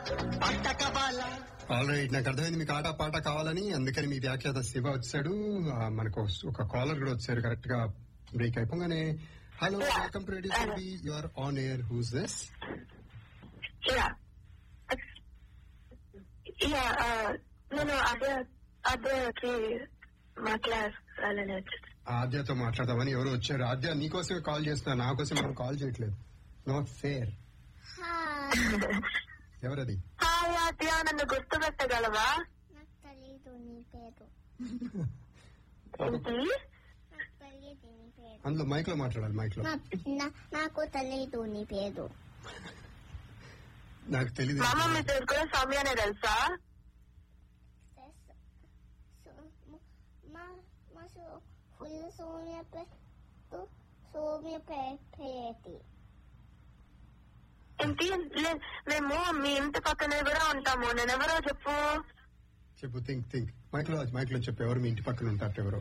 All right నాకు అర్థమైంది మీకు ఆట పాట కావాలని అందుకని మీ వ్యాఖ్యాత శివ వచ్చాడు ఆ, మనకు ఒక కాలర్ కూడా వచ్చారు కరెక్ట్ గా బ్రేక్ అయిపోగానే hello welcome to radio TV you are on air who's this Yeah. Yeah, uh, నేను అదే అదేకి మాట్లాడాలని వచ్చింది ఆద్యతో మాట్లాడదామని ఎవరు వచ్చారు ఆద్య నీకోసమే కాల్ చేస్తున్నా నా కోసం ఎవరు కాల్ చేయట్లేదు నాట్ ఫేర్ ఎవరది హాయ్ ఆద్య నన్ను గుర్తుపెట్టగలవా నాకు తెలీదు నీ పేరు ఏంటి నాకు తెలియదు నీ పేరు అందులో మైక్ లో మాట్లాడాలి మైక్ లో నా- నా- నాకు తెలీదు నీ పేరు నాకు తెలియదు మా మమ్మీ పేరు కూడా సౌమ్యనే తెలుసా సెస్- సో- మ- మా మా సో- ఫుల్ సోమ్య పెట్టు సోమ్య పేటి ఏంటి లే- మేము మీ ఇంటి పక్కనే కూడా ఉంటాము నేనెవరో చెప్పు చెప్పు థింక్ థింక్ మైక్ లో మైక్ లో చెప్పు ఎవరు మీ ఇంటి పక్కన ఉంటారు ఎవరో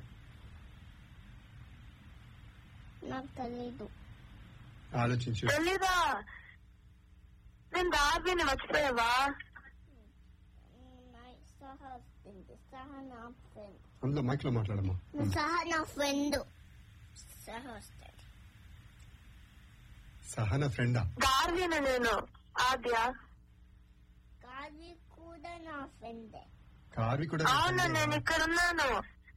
నాకు తెలీదు ఆలోచించు తెలీదా నేను దార్విని మర్చిపోయావా నా సహ హస్బెండ్ సహ నా ఫ్రెండ్ అందులో మైక్ లో మాట్లాడమ్మా సహ నా ఫ్రెండ్ సహ వస్తాడు సహన ఫ్రెండా దార్విని నేను ఆద్య కాది కూడా నా ఫ్రెండే కార్వి కూడా అవును నేను ఇక్కడ ఉన్నాను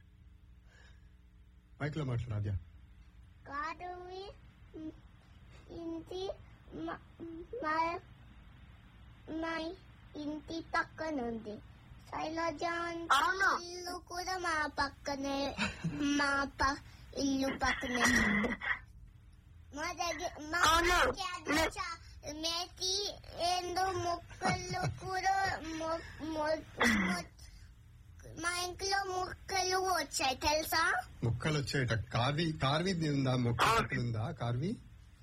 మైక్ లో మాట్లాడు ఆద్య కాదువి మ్, ఇంటి మ- మా మా ఇంటి పక్కన ఉంది శైలజ అంటే అవును. ఇల్లు కూడా మా పక్కనే మా ప ఇల్లు పక్కనే మా దగ్గర మా అవును. దగ్గర చా- మేతి ఏందో మొక్కలు కూడా మొ- మొ- మొ- మా ఇంట్లో మొక్కలు వచ్చాయి తెలుసా మొక్కలు వచ్చాయట కార్వి కార్వి ఉందా మొక్క పక్కన ఉందా కార్వి